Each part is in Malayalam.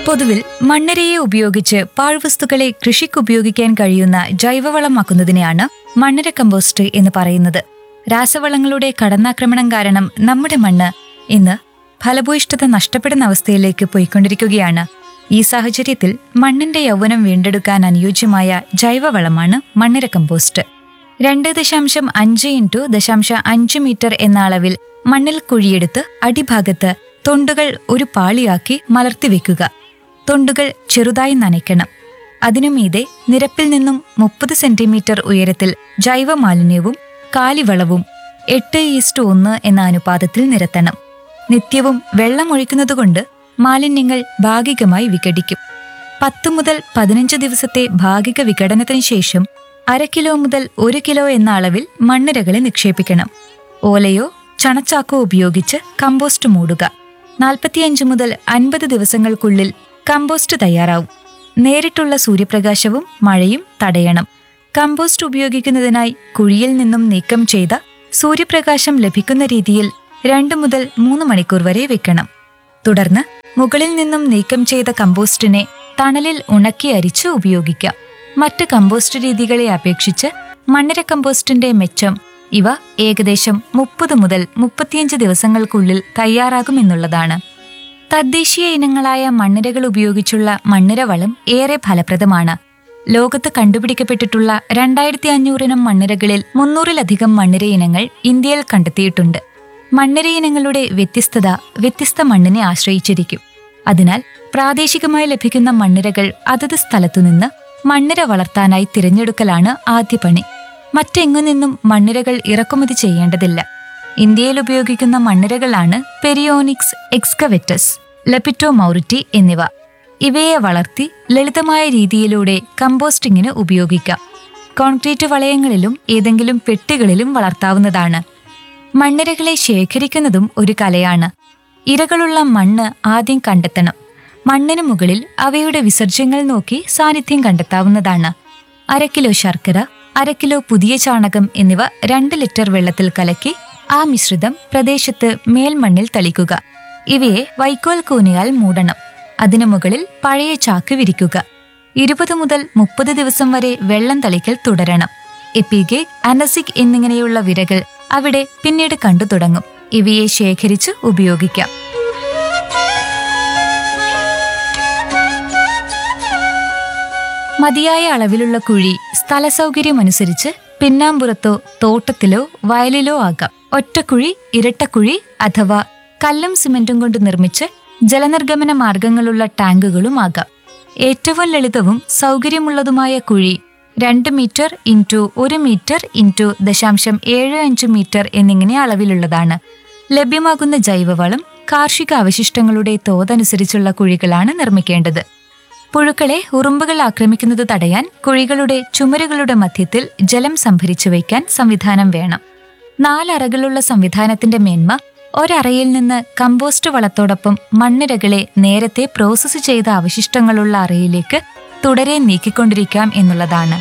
പൊതുവിൽ മണ്ണിരയെ ഉപയോഗിച്ച് പാഴ്വസ്തുക്കളെ കൃഷിക്ക് ഉപയോഗിക്കാൻ കഴിയുന്ന ജൈവവളമാക്കുന്നതിനെയാണ് മണ്ണിര കമ്പോസ്റ്റ് എന്ന് പറയുന്നത് രാസവളങ്ങളുടെ കടന്നാക്രമണം കാരണം നമ്മുടെ മണ്ണ് ഇന്ന് ഫലഭൂയിഷ്ഠത നഷ്ടപ്പെടുന്ന അവസ്ഥയിലേക്ക് പോയിക്കൊണ്ടിരിക്കുകയാണ് ഈ സാഹചര്യത്തിൽ മണ്ണിന്റെ യൗവനം വീണ്ടെടുക്കാൻ അനുയോജ്യമായ ജൈവവളമാണ് മണ്ണിര കമ്പോസ്റ്റ് രണ്ട് ദശാംശം അഞ്ച് ഇൻറ്റു ദശാംശ അഞ്ച് മീറ്റർ എന്ന അളവിൽ മണ്ണിൽ കുഴിയെടുത്ത് അടിഭാഗത്ത് തൊണ്ടുകൾ ഒരു പാളിയാക്കി മലർത്തിവെക്കുക തൊണ്ടുകൾ ചെറുതായി നനയ്ക്കണം അതിനുമീതെ നിരപ്പിൽ നിന്നും മുപ്പത് സെന്റിമീറ്റർ ഉയരത്തിൽ ജൈവമാലിന്യവും കാലിവളവും എട്ട് ഈസ്റ്റ് ഒന്ന് എന്ന അനുപാതത്തിൽ നിരത്തണം നിത്യവും വെള്ളമൊഴിക്കുന്നതുകൊണ്ട് മാലിന്യങ്ങൾ ഭാഗികമായി വിഘടിക്കും പത്ത് മുതൽ പതിനഞ്ച് ദിവസത്തെ ഭാഗിക വിഘടനത്തിന് ശേഷം അര കിലോ മുതൽ ഒരു കിലോ എന്ന അളവിൽ മണ്ണിരകളെ നിക്ഷേപിക്കണം ഓലയോ ചണച്ചാക്കോ ഉപയോഗിച്ച് കമ്പോസ്റ്റ് മൂടുക നാൽപ്പത്തിയഞ്ച് മുതൽ അൻപത് ദിവസങ്ങൾക്കുള്ളിൽ കമ്പോസ്റ്റ് തയ്യാറാവും നേരിട്ടുള്ള സൂര്യപ്രകാശവും മഴയും തടയണം കമ്പോസ്റ്റ് ഉപയോഗിക്കുന്നതിനായി കുഴിയിൽ നിന്നും നീക്കം ചെയ്ത സൂര്യപ്രകാശം ലഭിക്കുന്ന രീതിയിൽ രണ്ട് മുതൽ മൂന്ന് മണിക്കൂർ വരെ വെക്കണം തുടർന്ന് മുകളിൽ നിന്നും നീക്കം ചെയ്ത കമ്പോസ്റ്റിനെ തണലിൽ ഉണക്കി അരിച്ച് ഉപയോഗിക്കാം മറ്റ് കമ്പോസ്റ്റ് രീതികളെ അപേക്ഷിച്ച് മണ്ണിര കമ്പോസ്റ്റിന്റെ മെച്ചം ഇവ ഏകദേശം മുപ്പത് മുതൽ മുപ്പത്തിയഞ്ച് ദിവസങ്ങൾക്കുള്ളിൽ തയ്യാറാകുമെന്നുള്ളതാണ് തദ്ദേശീയ ഇനങ്ങളായ മണ്ണിരകൾ ഉപയോഗിച്ചുള്ള മണ്ണിര വളം ഏറെ ഫലപ്രദമാണ് ലോകത്ത് കണ്ടുപിടിക്കപ്പെട്ടിട്ടുള്ള രണ്ടായിരത്തി അഞ്ഞൂറിനം മണ്ണിരകളിൽ മുന്നൂറിലധികം മണ്ണിര ഇനങ്ങൾ ഇന്ത്യയിൽ കണ്ടെത്തിയിട്ടുണ്ട് മണ്ണിര ഇനങ്ങളുടെ വ്യത്യസ്തത വ്യത്യസ്ത മണ്ണിനെ ആശ്രയിച്ചിരിക്കും അതിനാൽ പ്രാദേശികമായി ലഭിക്കുന്ന മണ്ണിരകൾ അതത് സ്ഥലത്തുനിന്ന് മണ്ണിര വളർത്താനായി തിരഞ്ഞെടുക്കലാണ് ആദ്യ പണി മറ്റെങ്ങു നിന്നും മണ്ണിരകൾ ഇറക്കുമതി ചെയ്യേണ്ടതില്ല ഇന്ത്യയിൽ ഉപയോഗിക്കുന്ന മണ്ണിരകളാണ് പെരിയോണിക്സ് എക്സ്കവെറ്റസ് ലെപ്പിറ്റോ മൗറിറ്റി എന്നിവ ഇവയെ വളർത്തി ലളിതമായ രീതിയിലൂടെ കമ്പോസ്റ്റിങ്ങിന് ഉപയോഗിക്കാം കോൺക്രീറ്റ് വളയങ്ങളിലും ഏതെങ്കിലും പെട്ടികളിലും വളർത്താവുന്നതാണ് മണ്ണിരകളെ ശേഖരിക്കുന്നതും ഒരു കലയാണ് ഇരകളുള്ള മണ്ണ് ആദ്യം കണ്ടെത്തണം മണ്ണിന് മുകളിൽ അവയുടെ വിസർജ്യങ്ങൾ നോക്കി സാന്നിധ്യം കണ്ടെത്താവുന്നതാണ് അര കിലോ ശർക്കര അര കിലോ പുതിയ ചാണകം എന്നിവ രണ്ട് ലിറ്റർ വെള്ളത്തിൽ കലക്കി ആ മിശ്രിതം പ്രദേശത്ത് മേൽമണ്ണിൽ തളിക്കുക ഇവയെ വൈക്കോൽ കൂനിയാൽ മൂടണം അതിനു മുകളിൽ പഴയ ചാക്ക് വിരിക്കുക ഇരുപത് മുതൽ മുപ്പത് ദിവസം വരെ വെള്ളം തളിക്കൽ തുടരണം എപ്പിഗെ അനസിക് എന്നിങ്ങനെയുള്ള വിരകൾ അവിടെ പിന്നീട് കണ്ടു തുടങ്ങും ഇവയെ ശേഖരിച്ച് ഉപയോഗിക്കാം മതിയായ അളവിലുള്ള കുഴി സ്ഥലസൗകര്യമനുസരിച്ച് പിന്നാമ്പുറത്തോ തോട്ടത്തിലോ വയലിലോ ആകാം ഒറ്റക്കുഴി ഇരട്ടക്കുഴി അഥവാ കല്ലും സിമന്റും കൊണ്ട് നിർമ്മിച്ച് ജലനിർഗമന മാർഗങ്ങളുള്ള ടാങ്കുകളും ആകാം ഏറ്റവും ലളിതവും സൗകര്യമുള്ളതുമായ കുഴി രണ്ട് മീറ്റർ ഇൻറ്റു ഒരു മീറ്റർ ഇൻറ്റു ദശാംശം ഏഴ് അഞ്ച് മീറ്റർ എന്നിങ്ങനെ അളവിലുള്ളതാണ് ലഭ്യമാകുന്ന ജൈവവളം കാർഷിക അവശിഷ്ടങ്ങളുടെ തോതനുസരിച്ചുള്ള കുഴികളാണ് നിർമ്മിക്കേണ്ടത് പുഴുക്കളെ ഉറുമ്പുകൾ ആക്രമിക്കുന്നത് തടയാൻ കുഴികളുടെ ചുമരുകളുടെ മധ്യത്തിൽ ജലം സംഭരിച്ചു വയ്ക്കാൻ സംവിധാനം വേണം നാലറകളുള്ള സംവിധാനത്തിന്റെ മേന്മ ഒരറയിൽ നിന്ന് കമ്പോസ്റ്റ് വളത്തോടൊപ്പം മണ്ണിരകളെ നേരത്തെ പ്രോസസ്സ് ചെയ്ത അവശിഷ്ടങ്ങളുള്ള അറയിലേക്ക് തുടരെ നീക്കിക്കൊണ്ടിരിക്കാം എന്നുള്ളതാണ്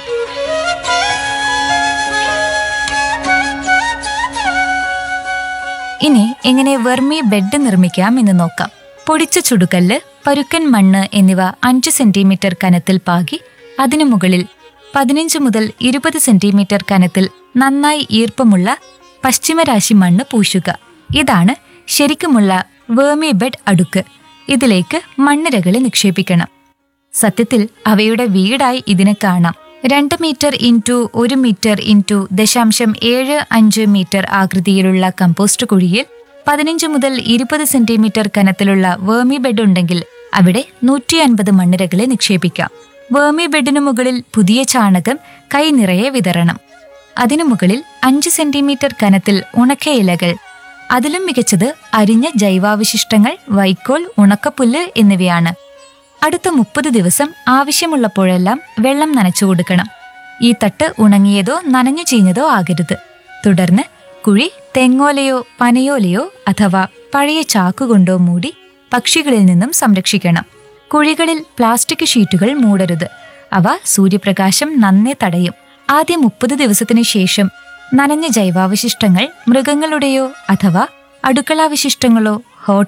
ഇനി എങ്ങനെ വെർമി ബെഡ് നിർമ്മിക്കാം എന്ന് നോക്കാം പൊടിച്ച ചുടുകല്ല് പരുക്കൻ മണ്ണ് എന്നിവ അഞ്ച് സെന്റിമീറ്റർ കനത്തിൽ പാകി അതിനു മുകളിൽ പതിനഞ്ച് മുതൽ ഇരുപത് സെന്റിമീറ്റർ കനത്തിൽ നന്നായി ഈർപ്പമുള്ള പശ്ചിമരാശി മണ്ണ് പൂശുക ഇതാണ് ശരിക്കുമുള്ള വേമി ബെഡ് അടുക്ക് ഇതിലേക്ക് മണ്ണിരകളെ നിക്ഷേപിക്കണം സത്യത്തിൽ അവയുടെ വീടായി ഇതിനെ കാണാം രണ്ട് മീറ്റർ ഇൻറ്റു ഒരു മീറ്റർ ഇൻറ്റു ദശാംശം ഏഴ് അഞ്ച് മീറ്റർ ആകൃതിയിലുള്ള കമ്പോസ്റ്റ് കുഴിയിൽ പതിനഞ്ച് മുതൽ ഇരുപത് സെന്റിമീറ്റർ കനത്തിലുള്ള വേമി ബെഡ് ഉണ്ടെങ്കിൽ അവിടെ നൂറ്റി അൻപത് മണ്ണിരകളെ നിക്ഷേപിക്കാം വേമി ബെഡിനു മുകളിൽ പുതിയ ചാണകം കൈ നിറയെ വിതറണം അതിനു മുകളിൽ അഞ്ച് സെന്റിമീറ്റർ കനത്തിൽ ഉണക്ക ഇലകൾ അതിലും മികച്ചത് അരിഞ്ഞ ജൈവാവശിഷ്ടങ്ങൾ വൈക്കോൽ ഉണക്കപ്പുല്ല് എന്നിവയാണ് അടുത്ത മുപ്പത് ദിവസം ആവശ്യമുള്ളപ്പോഴെല്ലാം വെള്ളം നനച്ചു കൊടുക്കണം ഈ തട്ട് ഉണങ്ങിയതോ നനഞ്ഞു ചീഞ്ഞതോ ആകരുത് തുടർന്ന് കുഴി തെങ്ങോലയോ പനയോലയോ അഥവാ പഴയ ചാക്കുകൊണ്ടോ മൂടി പക്ഷികളിൽ നിന്നും സംരക്ഷിക്കണം കുഴികളിൽ പ്ലാസ്റ്റിക് ഷീറ്റുകൾ മൂടരുത് അവ സൂര്യപ്രകാശം നന്നെ തടയും ആദ്യ മുപ്പത് ദിവസത്തിനു ശേഷം നനഞ്ഞ ജൈവാവശിഷ്ടങ്ങൾ മൃഗങ്ങളുടെയോ അഥവാ അടുക്കളാവശിഷ്ടങ്ങളോ ഹോട്ടൽ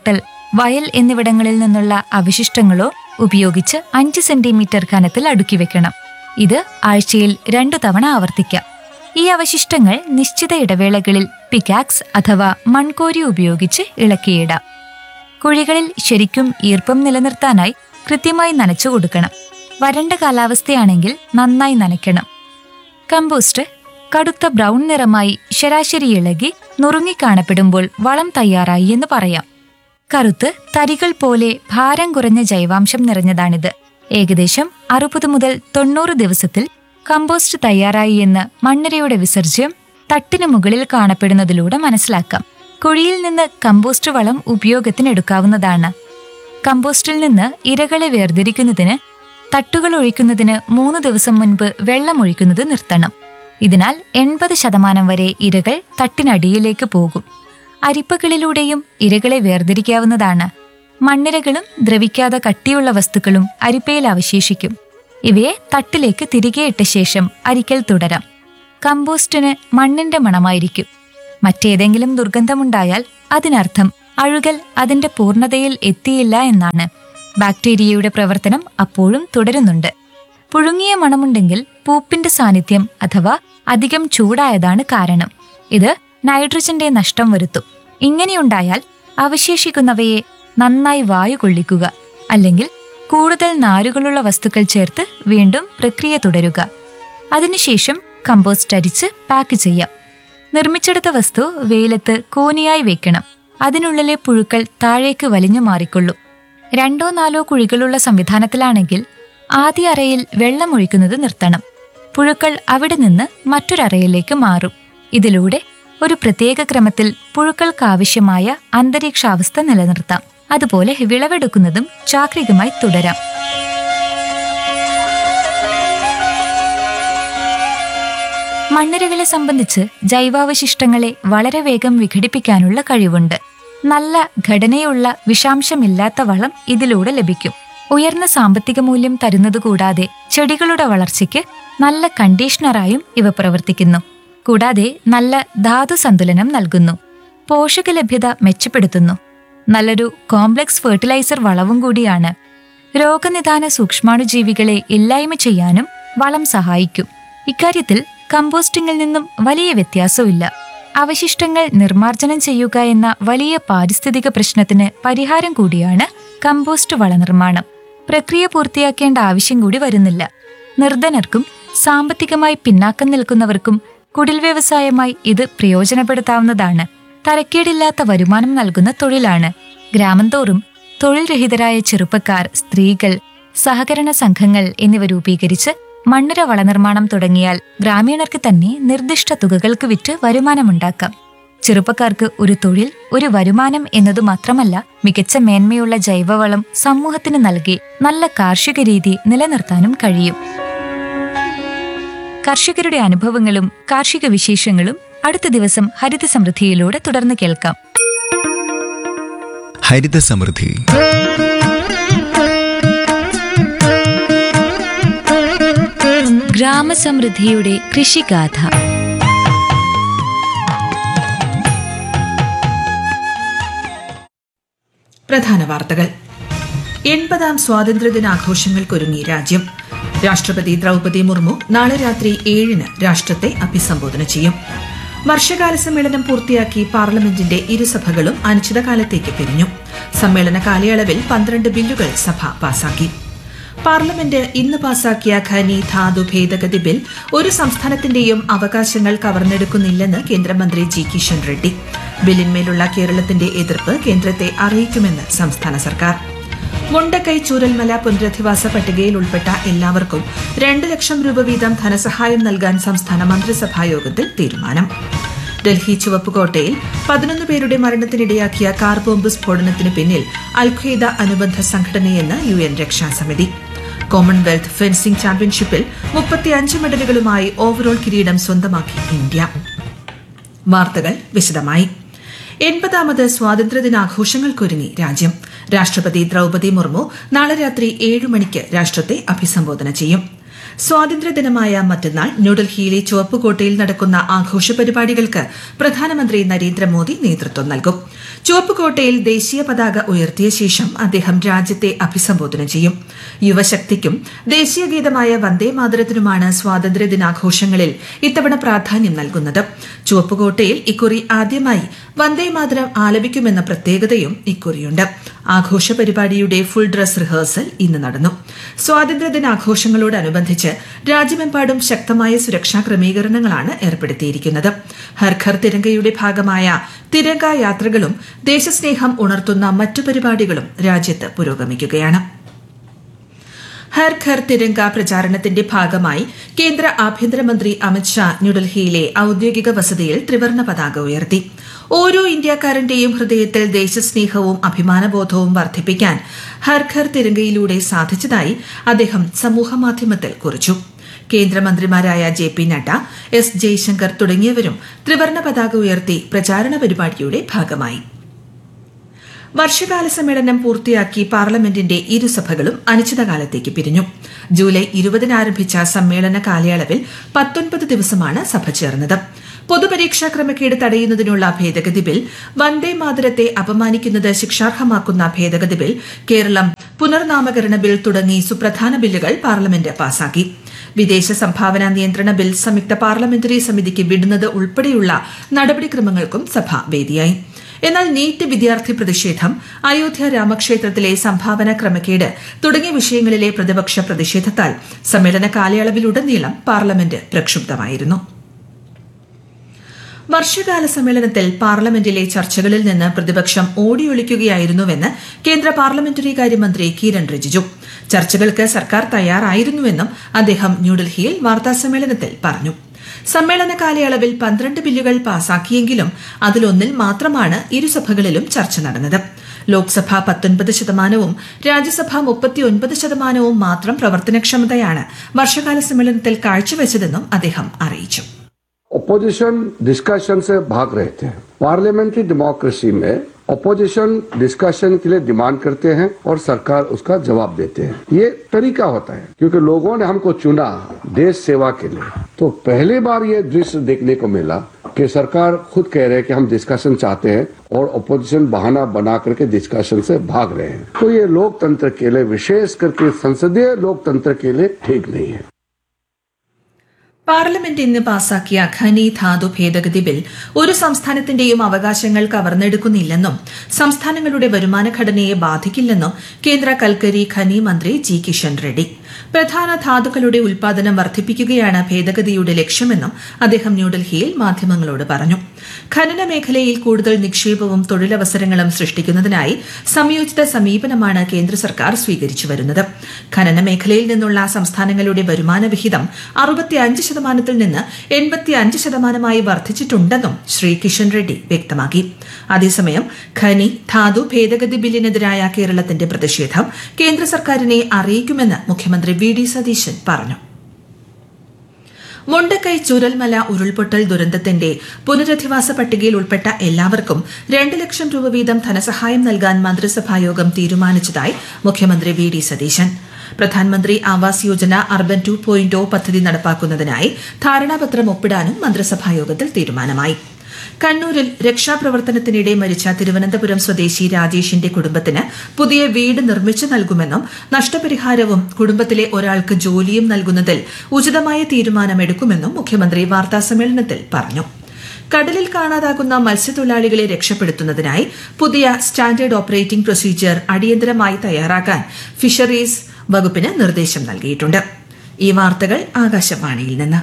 വയൽ എന്നിവിടങ്ങളിൽ നിന്നുള്ള അവശിഷ്ടങ്ങളോ ഉപയോഗിച്ച് അഞ്ച് സെന്റിമീറ്റർ കനത്തിൽ അടുക്കി വെക്കണം ഇത് ആഴ്ചയിൽ രണ്ടു തവണ ആവർത്തിക്കാം ഈ അവശിഷ്ടങ്ങൾ നിശ്ചിത ഇടവേളകളിൽ പിക്കാക്സ് അഥവാ മൺകോരി ഉപയോഗിച്ച് ഇളക്കിയിടാം കുഴികളിൽ ശരിക്കും ഈർപ്പം നിലനിർത്താനായി കൃത്യമായി നനച്ചു കൊടുക്കണം വരണ്ട കാലാവസ്ഥയാണെങ്കിൽ നന്നായി നനയ്ക്കണം കമ്പോസ്റ്റ് കടുത്ത ബ്രൗൺ നിറമായി ശരാശരി ഇളകി നുറുങ്ങി കാണപ്പെടുമ്പോൾ വളം തയ്യാറായി എന്ന് പറയാം കറുത്ത് തരികൾ പോലെ ഭാരം കുറഞ്ഞ ജൈവാംശം നിറഞ്ഞതാണിത് ഏകദേശം അറുപത് മുതൽ തൊണ്ണൂറ് ദിവസത്തിൽ കമ്പോസ്റ്റ് തയ്യാറായി എന്ന് മണ്ണരയുടെ വിസർജ്യം തട്ടിനു മുകളിൽ കാണപ്പെടുന്നതിലൂടെ മനസ്സിലാക്കാം കുഴിയിൽ നിന്ന് കമ്പോസ്റ്റ് വളം ഉപയോഗത്തിനെടുക്കാവുന്നതാണ് കമ്പോസ്റ്റിൽ നിന്ന് ഇരകളെ വേർതിരിക്കുന്നതിന് തട്ടുകൾ ഒഴിക്കുന്നതിന് മൂന്ന് ദിവസം മുൻപ് വെള്ളം ഒഴിക്കുന്നത് നിർത്തണം ഇതിനാൽ എൺപത് ശതമാനം വരെ ഇരകൾ തട്ടിനടിയിലേക്ക് പോകും അരിപ്പകളിലൂടെയും ഇരകളെ വേർതിരിക്കാവുന്നതാണ് മണ്ണിരകളും ദ്രവിക്കാതെ കട്ടിയുള്ള വസ്തുക്കളും അരിപ്പയിൽ അവശേഷിക്കും ഇവയെ തട്ടിലേക്ക് തിരികെ ഇട്ട ശേഷം അരിക്കൽ തുടരാം കമ്പോസ്റ്റിന് മണ്ണിന്റെ മണമായിരിക്കും മറ്റേതെങ്കിലും ദുർഗന്ധമുണ്ടായാൽ അതിനർത്ഥം അഴുകൽ അതിന്റെ പൂർണ്ണതയിൽ എത്തിയില്ല എന്നാണ് ബാക്ടീരിയയുടെ പ്രവർത്തനം അപ്പോഴും തുടരുന്നുണ്ട് പുഴുങ്ങിയ മണമുണ്ടെങ്കിൽ പൂപ്പിന്റെ സാന്നിധ്യം അഥവാ അധികം ചൂടായതാണ് കാരണം ഇത് നൈട്രജന്റെ നഷ്ടം വരുത്തും ഇങ്ങനെയുണ്ടായാൽ അവശേഷിക്കുന്നവയെ നന്നായി വായു കൊള്ളിക്കുക അല്ലെങ്കിൽ കൂടുതൽ നാരുകളുള്ള വസ്തുക്കൾ ചേർത്ത് വീണ്ടും പ്രക്രിയ തുടരുക അതിനുശേഷം കമ്പോസ്റ്റ് അരിച്ച് പാക്ക് ചെയ്യാം നിർമ്മിച്ചെടുത്ത വസ്തു വെയിലത്ത് കോനിയായി വെക്കണം അതിനുള്ളിലെ പുഴുക്കൾ താഴേക്ക് വലിഞ്ഞു മാറിക്കൊള്ളും രണ്ടോ നാലോ കുഴികളുള്ള സംവിധാനത്തിലാണെങ്കിൽ ആദ്യ അറയിൽ വെള്ളം ഒഴിക്കുന്നത് നിർത്തണം പുഴുക്കൾ അവിടെ നിന്ന് മറ്റൊരറയിലേക്ക് മാറും ഇതിലൂടെ ഒരു പ്രത്യേക ക്രമത്തിൽ പുഴുക്കൾക്കാവശ്യമായ അന്തരീക്ഷാവസ്ഥ നിലനിർത്താം അതുപോലെ വിളവെടുക്കുന്നതും ചാക്രികമായി തുടരാം മണ്ണിരകളെ സംബന്ധിച്ച് ജൈവാവശിഷ്ടങ്ങളെ വളരെ വേഗം വിഘടിപ്പിക്കാനുള്ള കഴിവുണ്ട് നല്ല ഘടനയുള്ള വിഷാംശമില്ലാത്ത വളം ഇതിലൂടെ ലഭിക്കും ഉയർന്ന സാമ്പത്തിക മൂല്യം തരുന്നത് കൂടാതെ ചെടികളുടെ വളർച്ചയ്ക്ക് നല്ല കണ്ടീഷണറായും ഇവ പ്രവർത്തിക്കുന്നു കൂടാതെ നല്ല ധാതു സന്തുലനം നൽകുന്നു പോഷക ലഭ്യത മെച്ചപ്പെടുത്തുന്നു നല്ലൊരു കോംപ്ലക്സ് ഫെർട്ടിലൈസർ വളവും കൂടിയാണ് രോഗനിദാന സൂക്ഷ്മാണുജീവികളെ ഇല്ലായ്മ ചെയ്യാനും വളം സഹായിക്കും ഇക്കാര്യത്തിൽ കമ്പോസ്റ്റിംഗിൽ നിന്നും വലിയ വ്യത്യാസമില്ല അവശിഷ്ടങ്ങൾ നിർമ്മാർജ്ജനം ചെയ്യുക എന്ന വലിയ പാരിസ്ഥിതിക പ്രശ്നത്തിന് പരിഹാരം കൂടിയാണ് കമ്പോസ്റ്റ് വളനിർമ്മാണം പ്രക്രിയ പൂർത്തിയാക്കേണ്ട ആവശ്യം കൂടി വരുന്നില്ല നിർധനർക്കും സാമ്പത്തികമായി പിന്നാക്കം നിൽക്കുന്നവർക്കും കുടിൽ വ്യവസായമായി ഇത് പ്രയോജനപ്പെടുത്താവുന്നതാണ് തരക്കേടില്ലാത്ത വരുമാനം നൽകുന്ന തൊഴിലാണ് ഗ്രാമം തോറും തൊഴിൽ രഹിതരായ ചെറുപ്പക്കാർ സ്ത്രീകൾ സഹകരണ സംഘങ്ങൾ എന്നിവ രൂപീകരിച്ച് മണ്ണിര വളനിർമ്മാണം തുടങ്ങിയാൽ ഗ്രാമീണർക്ക് തന്നെ നിർദ്ദിഷ്ട തുകകൾക്ക് വിറ്റ് വരുമാനമുണ്ടാക്കാം ചെറുപ്പക്കാർക്ക് ഒരു തൊഴിൽ ഒരു വരുമാനം എന്നതു മാത്രമല്ല മികച്ച മേന്മയുള്ള ജൈവവളം സമൂഹത്തിന് നൽകി നല്ല കാർഷിക രീതി നിലനിർത്താനും കഴിയും കർഷകരുടെ അനുഭവങ്ങളും കാർഷിക വിശേഷങ്ങളും അടുത്ത ദിവസം ഹരിത സമൃദ്ധിയിലൂടെ തുടർന്ന് കേൾക്കാം ഹരിത സമൃദ്ധി ഗ്രാമസമൃദ്ധിയുടെ കൃഷിഗാഥ പ്രധാന വാർത്തകൾ എൺപതാം സ്വാതന്ത്ര്യദിനാഘോഷങ്ങൾക്കൊരുങ്ങി രാജ്യം രാഷ്ട്രപതി ദ്രൗപദി മുർമു നാളെ രാത്രി ഏഴിന് രാഷ്ട്രത്തെ അഭിസംബോധന ചെയ്യും വർഷകാല സമ്മേളനം പൂർത്തിയാക്കി പാർലമെന്റിന്റെ ഇരുസഭകളും അനിശ്ചിതകാലത്തേക്ക് പിരിഞ്ഞു സമ്മേളന കാലയളവിൽ പന്ത്രണ്ട് ബില്ലുകൾ സഭ പാസാക്കി പാർലമെന്റ് ഇന്ന് പാസാക്കിയ ഖനി ധാതു ഭേദഗതി ബിൽ ഒരു സംസ്ഥാനത്തിന്റെയും അവകാശങ്ങൾ കവർന്നെടുക്കുന്നില്ലെന്ന് കേന്ദ്രമന്ത്രി ജി കിഷൻ റെഡ്ഡി ബില്ലിന്മേലുള്ള കേരളത്തിന്റെ എതിർപ്പ് കേന്ദ്രത്തെ അറിയിക്കുമെന്ന് സംസ്ഥാന സർക്കാർ മുണ്ടക്കൈ ചൂരൽമല പുനരധിവാസ പട്ടികയിൽ ഉൾപ്പെട്ട എല്ലാവർക്കും രണ്ട് ലക്ഷം രൂപ വീതം ധനസഹായം നൽകാൻ സംസ്ഥാന മന്ത്രിസഭാ യോഗത്തിൽ തീരുമാനം ഡൽഹി ചുവപ്പുകോട്ടയിൽ പതിനൊന്ന് പേരുടെ മരണത്തിനിടയാക്കിയ കാർ ബോംബ് സ്ഫോടനത്തിന് പിന്നിൽ അൽഖ്വയ്ദ അനുബന്ധ സംഘടനയെന്ന് യു എൻ രക്ഷാസമിതി കോമൺവെൽത്ത് ഫെൻസിംഗ് ചാമ്പ്യൻഷിപ്പിൽ മുപ്പത്തിയഞ്ച് മെഡലുകളുമായി ഓവറോൾ കിരീടം സ്വന്തമാക്കി ഇന്ത്യ വാർത്തകൾ വിശദമായി എൺപതാമത് സ്വാതന്ത്ര്യദിനാഘോഷങ്ങൾക്കൊരുങ്ങി രാജ്യം രാഷ്ട്രപതി ദ്രൗപദി മുർമു നാളെ രാത്രി ഏഴ് മണിക്ക് രാഷ്ട്രത്തെ അഭിസംബോധന ചെയ്യും സ്വാതന്ത്ര്യദിനമായ മറ്റന്നാൾ ന്യൂഡൽഹിയിലെ ചുവപ്പുകോട്ടയിൽ നടക്കുന്ന ആഘോഷ പരിപാടികൾക്ക് പ്രധാനമന്ത്രി നരേന്ദ്രമോദി നേതൃത്വം നൽകും ചുവപ്പുകോട്ടയിൽ ദേശീയ പതാക ഉയർത്തിയ ശേഷം അദ്ദേഹം രാജ്യത്തെ അഭിസംബോധന ചെയ്യും യുവശക്തിക്കും ദേശീയ ഗീതമായ വന്ദേ മാതരത്തിനുമാണ് സ്വാതന്ത്ര്യദിനാഘോഷങ്ങളിൽ ഇത്തവണ പ്രാധാന്യം നൽകുന്നത് ചുവപ്പുകോട്ടയിൽ ഇക്കുറി ആദ്യമായി വന്ദേ മാതരം ആലപിക്കുമെന്ന പ്രത്യേകതയും ഇക്കുറിയുണ്ട് ആഘോഷ പരിപാടിയുടെ ഫുൾ ഡ്രസ് റിഹേഴ്സൽ ഇന്ന് നടന്നു സ്വാതന്ത്ര്യദിനാഘോഷങ്ങളോടനുബന്ധിച്ച് രാജ്യമെമ്പാടും ശക്തമായ സുരക്ഷാ ക്രമീകരണങ്ങളാണ് ഏർപ്പെടുത്തിയിരിക്കുന്നത് ഹർഘർ തിരങ്കയുടെ ഭാഗമായ തിരങ്ക യാത്രകളും ദേശസ്നേഹം ഉണർത്തുന്ന മറ്റു പരിപാടികളും രാജ്യത്ത് പുരോഗമിക്കുകയാണ് ഹർ ഘർ തിരങ്ക പ്രചാരണത്തിന്റെ ഭാഗമായി കേന്ദ്ര ആഭ്യന്തരമന്ത്രി അമിത്ഷാ ന്യൂഡൽഹിയിലെ ഔദ്യോഗിക വസതിയിൽ ത്രിവർണ പതാക ഉയർത്തി ഓരോ ഇന്ത്യക്കാരന്റെയും ഹൃദയത്തിൽ ദേശസ്നേഹവും അഭിമാനബോധവും വർദ്ധിപ്പിക്കാൻ ഹർ ഘർ തിരങ്കയിലൂടെ സാധിച്ചതായി അദ്ദേഹം സമൂഹമാധ്യമത്തിൽ കുറിച്ചു കേന്ദ്രമന്ത്രിമാരായ J P Nadda S Jaishankar തുടങ്ങിയവരും ത്രിവർണ പതാക ഉയർത്തി പ്രചാരണ പരിപാടിയുടെ ഭാഗമായി വർഷകാല സമ്മേളനം പൂർത്തിയാക്കി പാർലമെന്റിന്റെ ഇരുസഭകളും അനിശ്ചിതകാലത്തേക്ക് പിരിഞ്ഞു ജൂലൈ ഇരുപതിന് ആരംഭിച്ച സമ്മേളന കാലയളവിൽ പത്തൊൻപത് ദിവസമാണ് സഭ ചേർന്നത് പൊതുപരീക്ഷാ ക്രമക്കേട് തടയുന്നതിനുള്ള ഭേദഗതി ബിൽ വന്ദേ മാതരത്തെ അപമാനിക്കുന്നത് ശിക്ഷാർഹമാക്കുന്ന ഭേദഗതി ബിൽ കേരളം പുനർനാമകരണ ബിൽ തുടങ്ങി സുപ്രധാന ബില്ലുകൾ പാർലമെന്റ് പാസാക്കി വിദേശ സംഭാവന നിയന്ത്രണ ബിൽ സംയുക്ത പാർലമെന്ററി സമിതിക്ക് വിടുന്നത് ഉൾപ്പെടെയുള്ള നടപടിക്രമങ്ങൾക്കും സഭ വേദിയായി എന്നാൽ നീറ്റ് വിദ്യാർത്ഥി പ്രതിഷേധം അയോധ്യ രാമക്ഷേത്രത്തിലെ സംഭാവന ക്രമക്കേട് തുടങ്ങിയ വിഷയങ്ങളിലെ പ്രതിപക്ഷ പ്രതിഷേധത്താൽ സമ്മേളന കാലയളവിലുടനീളം പാർലമെന്റ് പ്രക്ഷുബ്ധമായിരുന്നു വർഷകാല സമ്മേളനത്തിൽ പാർലമെന്റിലെ ചർച്ചകളിൽ നിന്ന് പ്രതിപക്ഷം ഓടിയൊളിക്കുകയായിരുന്നുവെന്ന് കേന്ദ്ര പാർലമെന്ററി കാര്യമന്ത്രി കിരൺ റിജിജു ചർച്ചകൾക്ക് സർക്കാർ തയ്യാറായിരുന്നുവെന്നും അദ്ദേഹം ന്യൂഡൽഹിയിൽ വാർത്താസമ്മേളനത്തിൽ പറഞ്ഞു സമ്മേളന കാലയളവിൽ പന്ത്രണ്ട് ബില്ലുകൾ പാസാക്കിയെങ്കിലും അതിലൊന്നിൽ മാത്രമാണ് ഇരുസഭകളിലും ചർച്ച നടന്നത് ലോക്സഭ പത്തൊൻപത് ശതമാനവും രാജ്യസഭ മുപ്പത്തിയൊൻപത് ശതമാനവും മാത്രം പ്രവർത്തനക്ഷമതയാണ് വർഷകാല സമ്മേളനത്തിൽ കാഴ്ചവെച്ചതെന്നും അദ്ദേഹം അറിയിച്ചു ओपोजिशन डिस्कशन से भाग रहे थे पार्लियामेंट्री डेमोक्रेसी में ओपोजिशन डिस्कशन के लिए डिमांड करते हैं और सरकार उसका जवाब देते हैं ये तरीका होता है क्योंकि लोगों ने हमको चुना देश सेवा के लिए तो पहली बार ये दृश्य देखने को मिला कि सरकार खुद कह रहे हैं कि हम डिस्कशन चाहते हैं और ओपोजिशन बहाना बना करके डिस्कशन से भाग रहे हैं तो ये लोकतंत्र के लिए विशेष करके संसदीय लोकतंत्र के लिए ठीक नहीं है പാർലമെന്റ് ഇന്ന് പാസാക്കിയ ഖനി ധാതു ഭേദഗതി ബിൽ ഒരു സംസ്ഥാനത്തിന്റെയും അവകാശങ്ങൾ കവർന്നെടുക്കുന്നില്ലെന്നും സംസ്ഥാനങ്ങളുടെ വരുമാന ഘടനയെ ബാധിക്കില്ലെന്നും കേന്ദ്ര കൽക്കരി ഖനി മന്ത്രി ജി കിഷൻ റെഡ്ഡി പ്രധാന ധാതുക്കളുടെ ഉൽപാദനം വർദ്ധിപ്പിക്കുകയാണ് ഭേദഗതിയുടെ ലക്ഷ്യമെന്നും അദ്ദേഹം ന്യൂഡൽഹിയിൽ മാധ്യമങ്ങളോട് പറഞ്ഞു ഖനന മേഖലയിൽ കൂടുതൽ നിക്ഷേപവും തൊഴിലവസരങ്ങളും സൃഷ്ടിക്കുന്നതിനായി സംയോജിത സമീപനമാണ് കേന്ദ്ര സർക്കാർ സ്വീകരിച്ചു വരുന്നത് ഖനന മേഖലയിൽ നിന്നുള്ള സംസ്ഥാനങ്ങളുടെ വരുമാന വിഹിതം അറുപത്തിയഞ്ച് ശതമാനത്തിൽ നിന്ന് എൺപത്തിയഞ്ച് ശതമാനമായി വർദ്ധിച്ചിട്ടുണ്ടെന്നും ശ്രീ കിഷൻ റെഡ്ഡി വ്യക്തമാക്കി അതേസമയം ഖനി ധാതു ഭേദഗതി ബില്ലിനെതിരായ കേരളത്തിന്റെ പ്രതിഷേധം കേന്ദ്ര സർക്കാരിനെ അറിയിക്കുമെന്ന് മുഖ്യമന്ത്രി വി ഡി സതീശൻ പറഞ്ഞു മുണ്ടക്കൈ ചുരൽമല ഉരുൾപൊട്ടൽ ദുരന്തത്തിന്റെ പുനരധിവാസ പട്ടികയിൽ ഉൾപ്പെട്ട എല്ലാവർക്കും രണ്ട് ലക്ഷം രൂപ വീതം ധനസഹായം നൽകാൻ മന്ത്രിസഭായോഗം തീരുമാനിച്ചതായി മുഖ്യമന്ത്രി വി ഡി സതീശൻ പ്രധാനമന്ത്രി Awas Yojana urban two point പദ്ധതി നടപ്പാക്കുന്നതിനായി ധാരണാപത്രം ഒപ്പിടാനും മന്ത്രിസഭായോഗത്തിൽ തീരുമാനമായി കണ്ണൂരിൽ രക്ഷാപ്രവർത്തനത്തിനിടെ മരിച്ച തിരുവനന്തപുരം സ്വദേശി രാജേഷിന്റെ കുടുംബത്തിന് പുതിയ വീട് നിർമ്മിച്ചു നൽകുമെന്നും നഷ്ടപരിഹാരവും കുടുംബത്തിലെ ഒരാൾക്ക് ജോലിയും നൽകുന്നതിൽ ഉചിതമായ തീരുമാനമെടുക്കുമെന്നും മുഖ്യമന്ത്രി വാർത്താസമ്മേളനത്തിൽ പറഞ്ഞു കടലിൽ കാണാതാകുന്ന മത്സ്യത്തൊഴിലാളികളെ രക്ഷപ്പെടുത്തുന്നതിനായി പുതിയ സ്റ്റാൻഡേർഡ് ഓപ്പറേറ്റിംഗ് പ്രൊസീജിയർ അടിയന്തരമായി തയ്യാറാക്കാൻ ഫിഷറീസ് വകുപ്പിന് നിർദ്ദേശം നൽകിയിട്ടുണ്ട് ഈ വാർത്തകൾ ആകാശവാണിയിൽ നിന്ന്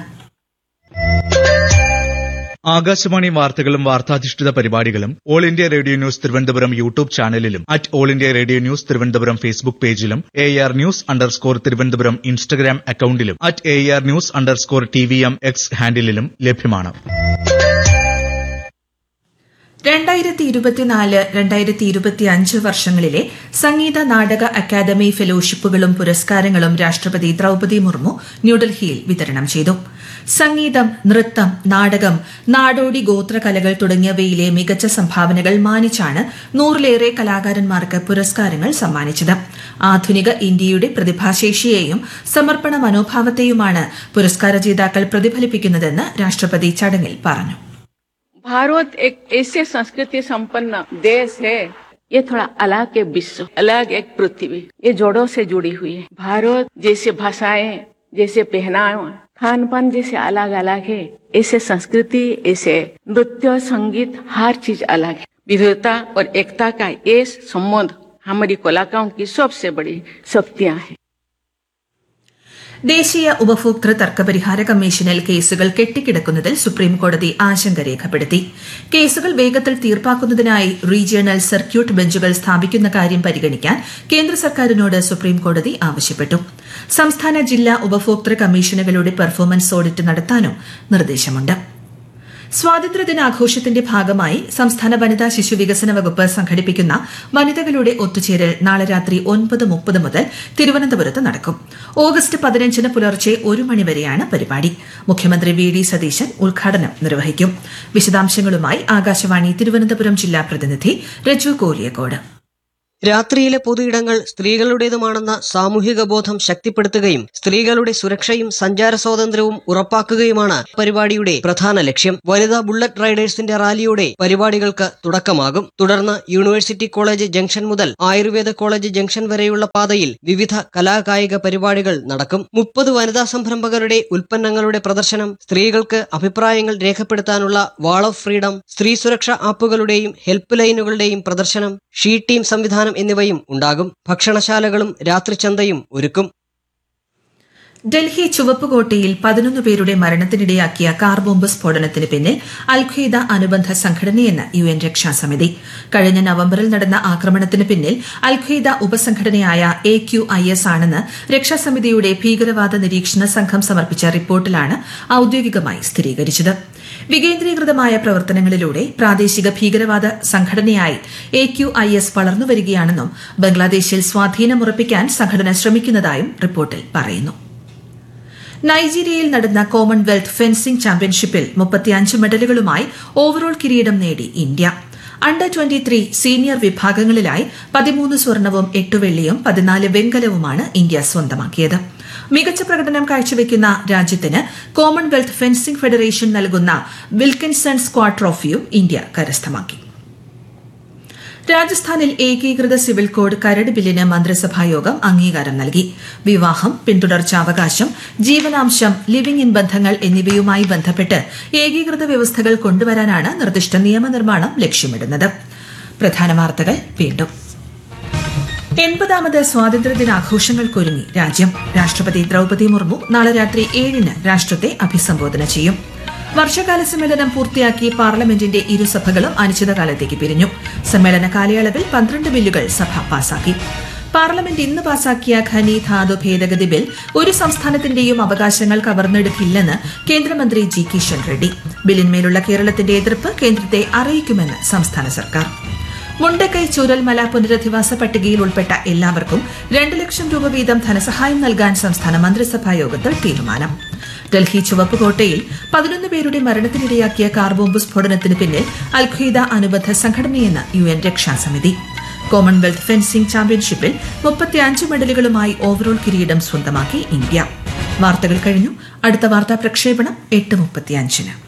ആകാശവാണി വാർത്തകളും വാർത്താധിഷ്ഠിത പരിപാടികളും All India Radio news Thiruvananthapuram YouTube ചാനലിലും at All India Radio news Thiruvananthapuram Facebook പേജിലും A R news underscore Thiruvananthapuram Instagram അക്കൌണ്ടിലും at A R news underscore T V M X ഹാൻഡിലും ലഭ്യമാണ് രണ്ടായിരത്തി ഇരുപത്തിനാല് രണ്ടായിരത്തി ഇരുപത്തി അഞ്ച് വർഷങ്ങളിലെ സംഗീത നാടക അക്കാദമി ഫെലോഷിപ്പുകളും പുരസ്കാരങ്ങളും രാഷ്ട്രപതി ദ്രൌപതി മുർമു ന്യൂഡൽഹിയിൽ വിതരണം ചെയ്തു സംഗീതം നൃത്തം നാടകം നാടോടി ഗോത്രകലകൾ തുടങ്ങിയവയിലെ മികച്ച സംഭാവനകൾ മാനിച്ചാണ് നൂറിലേറെ കലാകാരന്മാർക്ക് പുരസ്കാരങ്ങൾ സമ്മാനിച്ചത് ആധുനിക ഇന്ത്യയുടെ പ്രതിഭാശേഷിയെയും സമർപ്പണ മനോഭാവത്തെയുമാണ് പുരസ്കാര ജേതാക്കൾ പ്രതിഫലിപ്പിക്കുന്നതെന്ന് രാഷ്ട്രപതി ചടങ്ങിൽ പറഞ്ഞു भारत एक ऐसे संस्कृति संपन्न देश है ये थोड़ा अलग एक विश्व अलग एक पृथ्वी ये जोड़ों से जुड़ी हुई है भारत जैसे भाषाएं जैसे पहनावा खान पान जैसे अलग अलग है ऐसे संस्कृति ऐसे नृत्य संगीत हर चीज अलग है विविधता और एकता का ये संबंध हमारी कलाकारों की सबसे बड़ी शक्तियां हैं ദേശീയ ഉപഭോക്തൃ തർക്കപരിഹാര കമ്മീഷനിൽ കേസുകൾ കെട്ടിക്കിടക്കുന്നതിൽ സുപ്രീം കോടതി ആശങ്ക രേഖപ്പെടുത്തി കേസുകൾ വേഗത്തിൽ തീർപ്പാക്കുന്നതിനായി റീജിയണൽ സർക്യൂട്ട് ബെഞ്ചുകൾ സ്ഥാപിക്കുന്ന കാര്യം പരിഗണിക്കാൻ കേന്ദ്ര സർക്കാരിനോട് സുപ്രീം കോടതി ആവശ്യപ്പെട്ടു സംസ്ഥാന ജില്ലാ ഉപഭോക്തൃ കമ്മീഷനുകളുടെ പെർഫോമൻസ് ഓഡിറ്റ് നടത്താനും നിർദ്ദേശമുണ്ട് സ്വാതന്ത്ര്യദിനാഘോഷത്തിന്റെ ഭാഗമായി സംസ്ഥാന വനിതാ ശിശു വികസന വകുപ്പ് സംഘടിപ്പിക്കുന്ന വനിതകളുടെ ഒത്തുചേരൽ നാളെ രാത്രി ഒൻപത് മുപ്പത് മുതൽ തിരുവനന്തപുരത്ത് നടക്കും ഓഗസ്റ്റ് പതിനഞ്ചിന് പുലർച്ചെ ഒരു മണിവരെയാണ് പരിപാടി മുഖ്യമന്ത്രി വി ഡി സതീശൻ ഉദ്ഘാടനം നിർവഹിക്കും വിശദാംശങ്ങളുമായി ആകാശവാണി തിരുവനന്തപുരം ജില്ലാ പ്രതിനിധി രജു കോലിയക്കോട് രാത്രിയിലെ പൊതുയിടങ്ങൾ സ്ത്രീകളുടേതുമാണെന്ന സാമൂഹിക ബോധം ശക്തിപ്പെടുത്തുകയും സ്ത്രീകളുടെ സുരക്ഷയും സഞ്ചാര സ്വാതന്ത്ര്യവും ഉറപ്പാക്കുകയുമാണ് പരിപാടിയുടെ പ്രധാന ലക്ഷ്യം വനിതാ ബുള്ളറ്റ് റൈഡേഴ്സിന്റെ റാലിയോടെ പരിപാടികൾക്ക് തുടക്കമാകും തുടർന്ന് യൂണിവേഴ്സിറ്റി കോളേജ് ജംഗ്ഷൻ മുതൽ ആയുർവേദ കോളേജ് ജംഗ്ഷൻ വരെയുള്ള പാതയിൽ വിവിധ കലാകായിക പരിപാടികൾ നടക്കും മുപ്പത് വനിതാ സംരംഭകരുടെ ഉൽപ്പന്നങ്ങളുടെ പ്രദർശനം സ്ത്രീകൾക്ക് അഭിപ്രായങ്ങൾ രേഖപ്പെടുത്താനുള്ള വാൾ ഓഫ് ഫ്രീഡം സ്ത്രീ സുരക്ഷാ ആപ്പുകളുടെയും ഹെൽപ്പ് ലൈനുകളുടെയും പ്രദർശനം ഷീ ടീം സംവിധാനം എന്നിവയും ഉണ്ടാകും ഭക്ഷണശാലകളും രാത്രിചന്തയും ഒരുക്കും ഡൽഹി ചുവപ്പുകോട്ടയിൽ പതിനൊന്ന് പേരുടെ മരണത്തിനിടയാക്കിയ കാർ ബോംബ് സ്ഫോടനത്തിന് പിന്നിൽ അൽഖ്വയ്ദ അനുബന്ധ സംഘടനയെന്ന് യു എൻ രക്ഷാസമിതി കഴിഞ്ഞ നവംബറിൽ നടന്ന ആക്രമണത്തിന് പിന്നിൽ അൽഖ്വയ്ദ ഉപസംഘടനയായ എ ക്യു ഐ എസ് ആണെന്ന് രക്ഷാസമിതിയുടെ ഭീകരവാദ നിരീക്ഷണ സംഘം സമർപ്പിച്ച റിപ്പോർട്ടിലാണ് ഔദ്യോഗികമായി സ്ഥിരീകരിച്ചത് വികേന്ദ്രീകൃതമായ പ്രവർത്തനങ്ങളിലൂടെ പ്രാദേശിക ഭീകരവാദ സംഘടനയായി എ ക്യു ഐ എസ് വളർന്നുവരികയാണെന്നും ബംഗ്ലാദേശിൽ സ്വാധീനമുറപ്പിക്കാൻ സംഘടന ശ്രമിക്കുന്നതായും റിപ്പോർട്ടിൽ പറയുന്നു നൈജീരിയയിൽ നടന്ന കോമൺവെൽത്ത് ഫെൻസിംഗ് ചാമ്പ്യൻഷിപ്പിൽ മുപ്പത്തിയഞ്ച് മെഡലുകളുമായി ഓവറോൾ കിരീടം നേടി India under twenty three senior വിഭാഗങ്ങളിലായി പതിമൂന്ന് സ്വർണവും എട്ട് വെള്ളിയും പതിനാല് വെങ്കലവുമാണ് ഇന്ത്യ സ്വന്തമാക്കിയത് മികച്ച പ്രകടനം കാഴ്ചവെക്കുന്ന രാജ്യത്തിന് കോമൺവെൽത്ത് ഫെൻസിംഗ് ഫെഡറേഷൻ നൽകുന്ന വിൽക്കിൻസൺ സ്ക്വാഡ് ട്രോഫിയും ഇന്ത്യ കരസ്ഥമാക്കി രാജസ്ഥാനിൽ ഏകീകൃത സിവിൽ കോഡ് കരട് ബില്ലിന് മന്ത്രിസഭായോഗം അംഗീകാരം നൽകി വിവാഹം പിന്തുടർച്ചാവകാശം ജീവനാംശം ലിവിംഗ് ഇൻ ബന്ധങ്ങൾ എന്നിവയുമായി ബന്ധപ്പെട്ട് ഏകീകൃത വ്യവസ്ഥകൾ കൊണ്ടുവരാനാണ് നിർദ്ദിഷ്ട നിയമനിർമ്മാണം ലക്ഷ്യമിടുന്നത് പ്രധാന വാർത്തകൾ വീണ്ടും എൺപതാമത് സ്വാതന്ത്ര്യദിനാഘോഷങ്ങൾക്കൊരുങ്ങി രാജ്യം രാഷ്ട്രപതി ദ്രൌപതി മുർമു നാളെ രാത്രി ഏഴിന് രാഷ്ട്രത്തെ അഭിസംബോധന ചെയ്യും വർഷകാല സമ്മേളനം പൂർത്തിയാക്കി പാർലമെന്റിന്റെ ഇരുസഭകളും അനിശ്ചിതകാലത്തേക്ക് പിരിഞ്ഞു സമ്മേളന കാലയളവിൽ പന്ത്രണ്ട് ബില്ലുകൾ സഭ പാസാക്കി പാർലമെന്റ് ഇന്ന് പാസാക്കിയ ഖനി ധാതു ഭേദഗതി ബിൽ ഒരു സംസ്ഥാനത്തിന്റെയും അവകാശങ്ങൾ കവർന്നെടുക്കില്ലെന്ന് കേന്ദ്രമന്ത്രി ജി കിഷൻ റെഡ്ഡി ബില്ലിന്മേലുള്ള കേരളത്തിന്റെ എതിർപ്പ് കേന്ദ്രത്തെ അറിയിക്കുമെന്ന് സംസ്ഥാന സർക്കാർ മുണ്ടക്കൈ ചൂരൽമല പുനരധിവാസ പട്ടികയിൽ ഉൾപ്പെട്ട എല്ലാവർക്കും രണ്ട് ലക്ഷം രൂപ വീതം ധനസഹായം നൽകാൻ സംസ്ഥാന മന്ത്രിസഭാ യോഗത്തിൽ തീരുമാനം ഡൽഹി ചുവപ്പുകോട്ടയിൽ പതിനൊന്ന് പേരുടെ മരണത്തിനിടയാക്കിയ കാർ ബോംബ് സ്ഫോടനത്തിന് പിന്നിൽ അൽഖ്വയ്ദ അനുബന്ധ സംഘടനയെന്ന് യു എൻ രക്ഷാസമിതി കോമൺവെൽത്ത് ഫെൻസിംഗ് ചാമ്പ്യൻഷിപ്പിൽ മുപ്പത്തിയഞ്ച് മെഡലുകളുമായി ഓവറോൾ കിരീടം സ്വന്തമാക്കി ഇന്ത്യ വാർത്തകൾ കഴിഞ്ഞു അടുത്ത വാർത്താ പ്രക്ഷേപണം എട്ട് മുപ്പത്തിയഞ്ചിന്